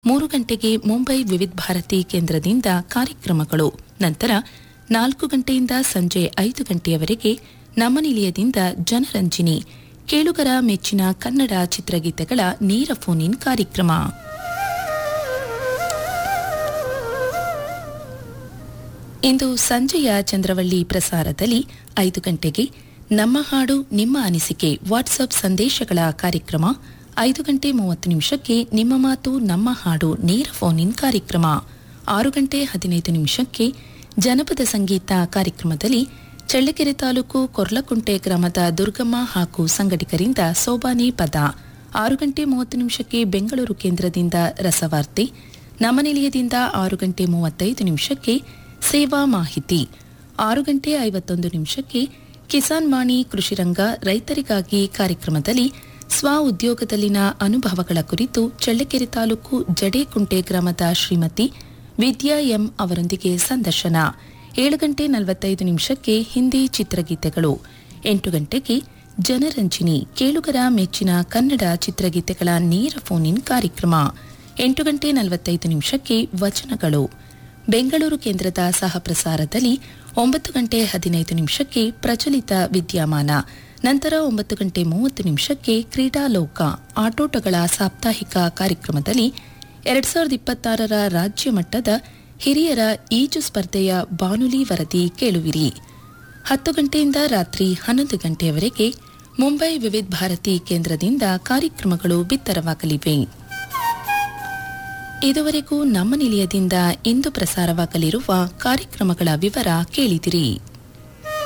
ಮೂರು ಗಂಟೆಗೆ ಮುಂಬೈ ವಿವಿಧ ಭಾರತಿ ಕೇಂದ್ರದಿಂದ ಕಾರ್ಯಕ್ರಮಗಳು ನಂತರ ನಾಲ್ಕು ಗಂಟೆಯಿಂದ ಸಂಜೆ ಐದು ಗಂಟೆಯವರೆಗೆ ನಮ್ಮ ನಿಲಯದಿಂದ ಜನರಂಜಿನಿ ಕೇಳುಗರ ಮೆಚ್ಚಿನ ಕನ್ನಡ ಚಿತ್ರಗೀತೆಗಳ ನೇರ ಫೋನ್ ಇನ್ ಕಾರ್ಯಕ್ರಮ ಇಂದು ಸಂಜೆಯ ಚಂದ್ರವಳ್ಳಿ ಪ್ರಸಾರದಲ್ಲಿ ಐದು ಗಂಟೆಗೆ ನಮ್ಮ ಹಾಡು ನಿಮ್ಮ ಅನಿಸಿಕೆ ವಾಟ್ಸಪ್ ಸಂದೇಶಗಳ ಕಾರ್ಯಕ್ರಮ ಐದು ಗಂಟೆ ಮೂವತ್ತು ನಿಮಿಷಕ್ಕೆ ನಿಮ್ಮ ಮಾತು ನಮ್ಮ ಹಾಡು ನೇರ ಫೋನ್ ಇನ್ ಕಾರ್ಯಕ್ರಮ ಆರು ಗಂಟೆ ಹದಿನೈದು ನಿಮಿಷಕ್ಕೆ ಜನಪದ ಸಂಗೀತ ಕಾರ್ಯಕ್ರಮದಲ್ಲಿ ಚಳ್ಳಕೆರೆ ತಾಲೂಕು ಕೊರ್ಲಕುಂಟೆ ಗ್ರಾಮದ ದುರ್ಗಮ್ಮ ಹಾಗೂ ಸಂಘಟಕರಿಂದ ಸೋಬಾನೆ ಪದ ಆರು ಗಂಟೆ ಮೂವತ್ತು ನಿಮಿಷಕ್ಕೆ ಬೆಂಗಳೂರು ಕೇಂದ್ರದಿಂದ ರಸವಾರ್ತೆ ನಮ್ಮ ನಿಲಯದಿಂದ ಆರು ಗಂಟೆ ಮೂವತ್ತೈದು ನಿಮಿಷಕ್ಕೆ ಸೇವಾ ಮಾಹಿತಿ ಆರು ಗಂಟೆ ಐವತ್ತೊಂದು ನಿಮಿಷಕ್ಕೆ ಕಿಸಾನ್ ವಾಣಿ ಕೃಷಿರಂಗ ರೈತರಿಗಾಗಿ ಕಾರ್ಯಕ್ರಮದಲ್ಲಿ ಸ್ವ ಉದ್ಯೋಗದಲ್ಲಿನ ಅನುಭವಗಳ ಕುರಿತು ಚಳ್ಳಕೆರೆ ತಾಲೂಕು ಜಡೇಕುಂಟೆ ಗ್ರಾಮದ ಶ್ರೀಮತಿ ವಿದ್ಯಾ ಎಂ ಅವರೊಂದಿಗೆ ಸಂದರ್ಶನ ಏಳು ಗಂಟೆ ನಲವತ್ತೈದು ನಿಮಿಷಕ್ಕೆ ಹಿಂದಿ ಚಿತ್ರಗೀತೆಗಳು ಎಂಟು ಗಂಟೆಗೆ ಜನರಂಜಿನಿ ಕೇಳುಗರ ಮೆಚ್ಚಿನ ಕನ್ನಡ ಚಿತ್ರಗೀತೆಗಳ ನೇರ ಫೋನ್ ಇನ್ ಕಾರ್ಯಕ್ರಮ ಎಂಟು ಗಂಟೆ ನಲವತ್ತೈದು ನಿಮಿಷಕ್ಕೆ ವಚನಗಳು ಬೆಂಗಳೂರು ಕೇಂದ್ರದ ಸಹ ಪ್ರಸಾರದಲ್ಲಿ ಒಂಬತ್ತು ಗಂಟೆ ಹದಿನೈದು ನಿಮಿಷಕ್ಕೆ ಪ್ರಚಲಿತ ವಿದ್ಯಮಾನ ನಂತರ ಒಂಬತ್ತು ಗಂಟೆ ಮೂವತ್ತು ನಿಮಿಷಕ್ಕೆ ಕ್ರೀಡಾಲೋಕ ಆಟೋಟಗಳ ಸಾಪ್ತಾಹಿಕ ಕಾರ್ಯಕ್ರಮದಲ್ಲಿ ಎರಡ್ ಸಾವಿರದ ಇಪ್ಪತ್ತಾರರ ರಾಜ್ಯ ಮಟ್ಟದ ಹಿರಿಯರ ಈಜು ಸ್ಪರ್ಧೆಯ ಬಾನುಲಿ ವರದಿ ಕೇಳುವಿರಿ ಹತ್ತು ಗಂಟೆಯಿಂದ ರಾತ್ರಿ ಹನ್ನೊಂದು ಗಂಟೆಯವರೆಗೆ ಮುಂಬೈ ವಿವಿಧ ಭಾರತಿ ಕೇಂದ್ರದಿಂದ ಕಾರ್ಯಕ್ರಮಗಳು ಬಿತ್ತರವಾಗಲಿವೆ ಇದುವರೆಗೂ ನಮ್ಮ ನಿಲಯದಿಂದ ಇಂದು ಪ್ರಸಾರವಾಗಲಿರುವ ಕಾರ್ಯಕ್ರಮಗಳ ವಿವರ ಕೇಳಿದಿರಿ